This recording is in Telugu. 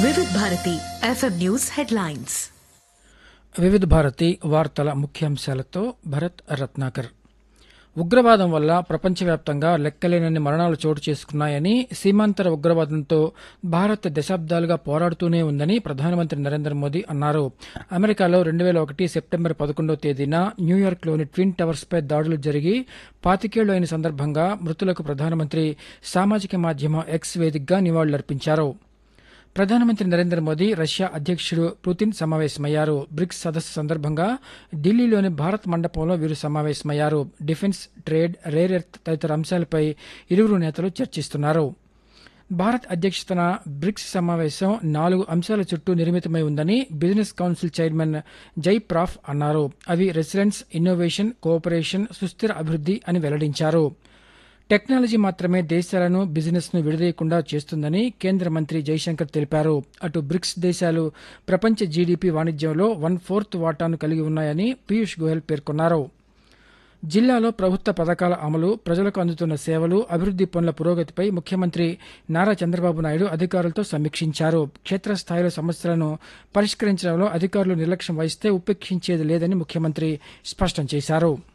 వివిధ భారతి ఎఫ్ఎం న్యూస్ హెడ్లైన్స్ వివిధ భారతి వార్తల ముఖ్యాంశాలతో భరత్ రత్నాకర్ ఉగ్రవాదం వల్ల ప్రపంచవ్యాప్తంగా లెక్కలేనన్ని మరణాలు చోటు చేసుకున్నాయని సీమాంతర ఉగ్రవాదంతో భారత్ దశాబ్దాలుగా పోరాడుతూనే ఉందని ప్రధానమంత్రి నరేంద్ర మోదీ అన్నారు అమెరికాలో రెండు వేల ఒకటి సెప్టెంబర్ పదకొండో తేదీన న్యూయార్క్లోని ట్విన్ టవర్స్పై దాడులు జరిగి పాతికేళ్లు అయిన సందర్భంగా మృతులకు ప్రధానమంత్రి సామాజిక మాధ్యమం ఎక్స్ వేదికగా నివాళులర్పించారు ప్రధానమంత్రి నరేంద్ర మోదీ రష్యా అధ్యక్షుడు పుతిన్ సమావేశమయ్యారు బ్రిక్స్ సదస్సు సందర్భంగా ఢిల్లీలోని భారత్ మండపంలో వీరు సమావేశమయ్యారు డిఫెన్స్ ట్రేడ్ రేర్ ఎర్త్ తదితర అంశాలపై ఇరువురు నేతలు చర్చిస్తున్నారు భారత్ అధ్యక్షతన బ్రిక్స్ సమావేశం నాలుగు అంశాల చుట్టూ నిర్మితమై ఉందని బిజినెస్ కౌన్సిల్ చైర్మన్ జై ప్రాఫ్ అన్నారు అవి రెసిడెన్స్ ఇన్నోవేషన్ కోఆపరేషన్ సుస్థిర అభివృద్ధి అని వెల్లడించారు టెక్నాలజీ మాత్రమే దేశాలను బిజినెస్ ను విడదీయకుండా చేస్తుందని కేంద్ర మంత్రి జైశంకర్ తెలిపారు అటు బ్రిక్స్ దేశాలు ప్రపంచ జీడీపీ వాణిజ్యంలో వన్ ఫోర్త్ వాటాను కలిగి ఉన్నాయని పీయూష్ గోయల్ పేర్కొన్నారు జిల్లాలో ప్రభుత్వ పథకాల అమలు ప్రజలకు అందుతున్న సేవలు అభివృద్ది పనుల పురోగతిపై ముఖ్యమంత్రి నారా చంద్రబాబు నాయుడు అధికారులతో సమీక్షించారు క్షేత్రస్థాయిలో సమస్యలను పరిష్కరించడంలో అధికారులు నిర్లక్ష్యం వహిస్తే ఉపేక్షించేది లేదని ముఖ్యమంత్రి స్పష్టం చేశారు